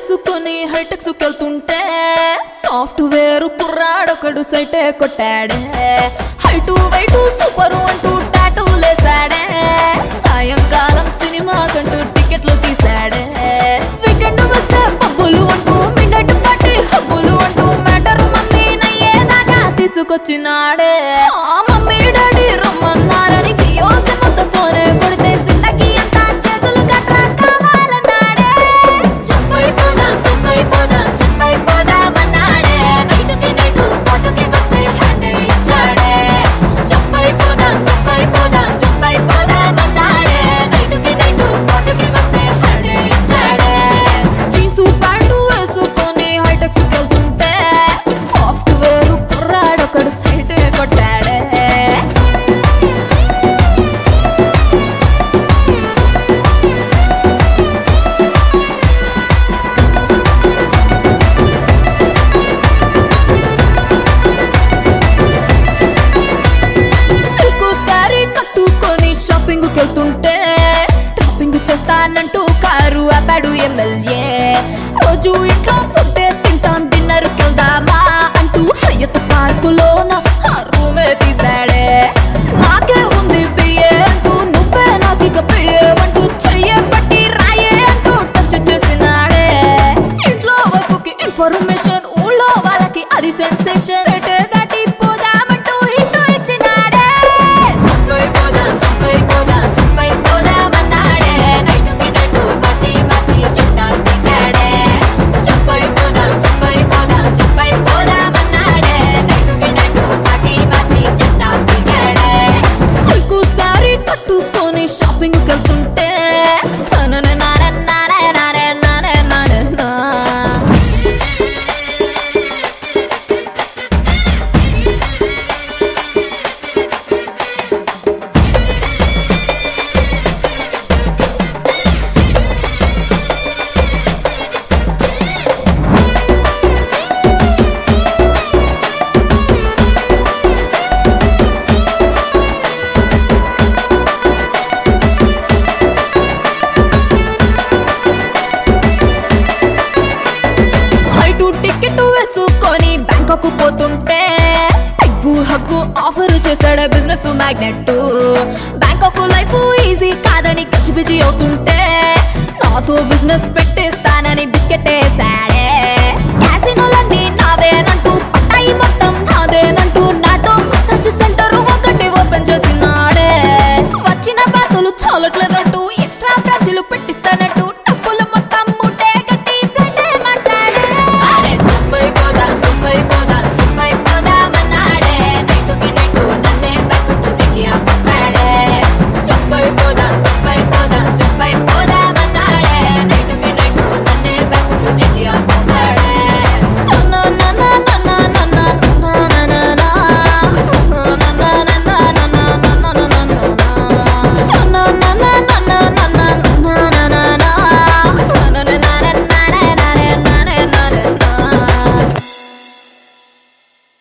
వేసుకొని హైటెక్స్ వెళ్తుంటే సాఫ్ట్వేర్ కుర్రాడొకడు సైటే కొట్టాడే హైటు వైటు సూపర్ అంటూ టాటూ లేసాడే సాయంకాలం సినిమా కంటూ టికెట్లు తీసాడే వీకెండ్ వస్తే పబ్బులు అంటూ మిన్నట్ పార్టీ హబ్బులు అంటూ మ్యాటర్ మమ్మీ నయ్యేదాకా తీసుకొచ్చినాడే ఆ మమ్మీ డాడీ రమ్మన్నారని జియో సిమ్తో ఫోన్ కొడితే జిందగీ అంతా చేసులు కట్రా కావాలన్నాడే చెప్పైపోదాం చెప్పైపోదాం చెప్పైపోదామన్నాడే నైటుకి నైటు స్పాటుకి వస్తే హ్యాండ్ ఇచ్చాడే చెప్పైపోదాం చెప్పైపోదాం చెప్పైపోదామన్నాడే నైటుకి నైటు స్పాటుకి వస్తే హ్యాండ్ ఇచ్చాడే జీన్సు ప్యాంటు వేసుకొని హైటెక్స్ వెళ్తుంటే సాఫ్ట్వేర్ కుర్రాడొకడు సైట్ కొట్టాడే సిల్కు సారీ కట్టుకొని షాపింగ్ వెళ్తుంటే టాపింగ్ చేస్తానంటూ కారు ఆపాడు ఎమ్మెల్యే రోజు ఇంట్లో ఫుడ్ తింటాం డిన్నర్ వెళ్దామా అంటూ హయత్ పార్కులోన ఆ రూమే తీసాడే నాకే ఉంది బియ్యే అంటూ నువ్వే నాకు ఇక బియ్యే అంటూ చెయ్యే పట్టి రాయే అంటూ టచ్ చేసినాడే ఇంట్లో వైఫ్కి ఇన్ఫర్మేషన్ ఊళ్ళో వాళ్ళకి అది సెన్సేషన్ ఎటే దాటి పోదామంటూ హిట్ ఇచ్చినాడే చెప్పైపోదాం చెప్పైపోదాం చెప్పైపోదామన్నాడే నైటుకి నైటు పట్టి మార్చి చిట్టా దిగాడే చెప్పైపోదాం చెప్పైపోదాం చెప్పైపోదామన్నాడే నైటుకి నైటు పట్టి మార్చి చిట్టా దిగాడే సిల్కు సారీ కట్టుకొని షాపింగ్ వెళ్తుంటే నానే నానే నానే నానే నానే నానే నా ఫ్లైట్ టికెట్ వేసుకొని బ్యాంకాక్ పోతుంటే పెగ్గు హగ్గు ఆఫర్ చేశాడు business magnet Bangkok life easy కాదని కచ్చిపిచి అవుతుంటే నాతో బిజినెస్ పెట్టేస్తానని బిస్కెట్ వేసాడే క్యాసినోలన్నీ నావేనంటూ